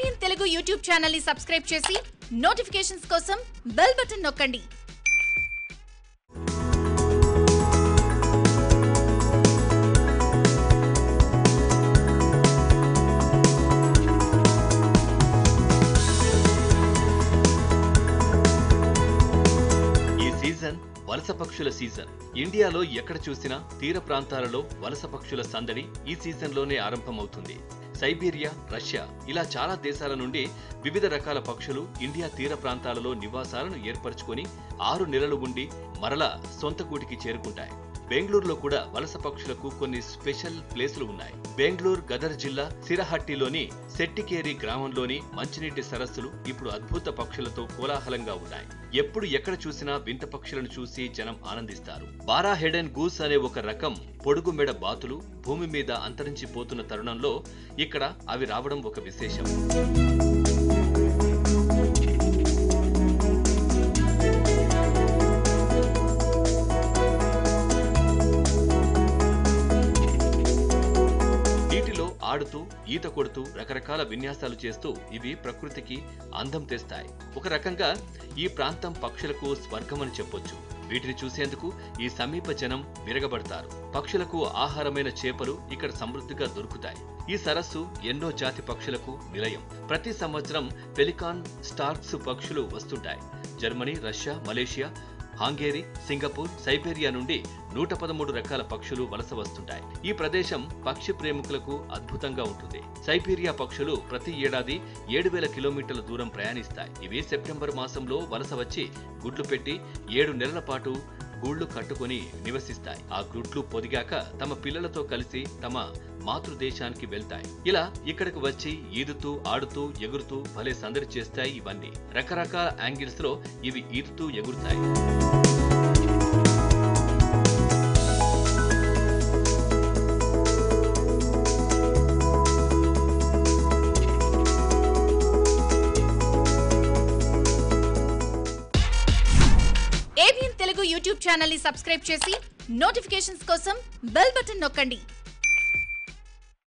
ABN Telugu YouTube channel ని subscribe చేసి notifications కోసం బెల్ బటన్ నొక్కండి ఈ సీజన్ వలస పక్షుల సీజన్ ఇండియాలో ఎక్కడ చూసినా తీర ప్రాంతాలలో వలస పక్షుల సందడి ఈ సీజన్లోనే ఆరంభమవుతుంది సైబీరియా రష్యా ఇలా చాలా దేశాల నుండి వివిధ రకాల పక్షులు ఇండియా తీర ప్రాంతాలలో నివాసాలను ఏర్పరచుకొని ఆరు నెలలు ఉండి మరలా సొంత గూటికి చేరుకుంటాయి బెంగళూరులో కూడా వలస పక్షులకు కొన్ని స్పెషల్ ప్లేసులు ఉన్నాయి బెంగళూరు గదర్ జిల్లా సిరహట్టిలోని సెట్టికేరి గ్రామంలోని మంచినీటి సరస్సులు ఇప్పుడు అద్భుత పక్షులతో కోలాహలంగా ఉన్నాయి ఎప్పుడు ఎక్కడ చూసినా వింత పక్షులను చూసి జనం ఆనందిస్తారు బారా హెడ్ అండ్ గూస్ అనే ఒక రకం పొడుగు మెడ బాతులు భూమి మీద అంతరించిపోతున్న తరుణంలో ఇక్కడ అవి రావడం ఒక విశేషం నీటిలో ఆడుతూ ఈత కొడుతూ రకరకాల విన్యాసాలు చేస్తూ ఇవి ప్రకృతికి అందం తెస్తాయి ఒక రకంగా ఈ ప్రాంతం పక్షులకు స్వర్గమని చెప్పొచ్చు వీటిని చూసేందుకు ఈ సమీప జనం విరగబడతారు పక్షులకు ఆహారమైన చేపలు ఇక్కడ సమృద్ధిగా దొరుకుతాయి ఈ సరస్సు ఎన్నో జాతి పక్షులకు నిలయం ప్రతి సంవత్సరం పెలికాన్ స్టార్క్స్ పక్షులు వస్తుంటాయి Germany Russia Malaysia Hungary Singapore Siberia నుండి నూట పదమూడు రకాల పక్షులు వలస వస్తుంటాయి ఈ ప్రదేశం పక్షి ప్రేమికులకు అద్భుతంగా ఉంటుంది సైబీరియా పక్షులు ప్రతి ఏడాది ఏడు వేల కిలోమీటర్ల దూరం ప్రయాణిస్తాయి ఇవి సెప్టెంబర్ మాసంలో వలస వచ్చి గుడ్లు పెట్టి ఏడు నెలల పాటు గూళ్లు కట్టుకొని నివసిస్తాయి ఆ గుడ్లు పొదిగాక తమ పిల్లలతో కలిసి తమ మాతృదేశానికి వెళ్తాయి ఇలా ఇక్కడికి వచ్చి ఈదుతూ ఆడుతూ ఎగురుతూ భలే సందడి చేస్తాయి ఇవన్నీ రకరకాల యాంగిల్స్ లో ఇవి ఈదుతూ ఎగురుతాయి ఏబిఎన్ తెలుగు యూట్యూబ్ ఛానల్ ని సబ్స్క్రైబ్ చేసి నోటిఫికేషన్స్ కోసం బెల్ బటన్ నొక్కండి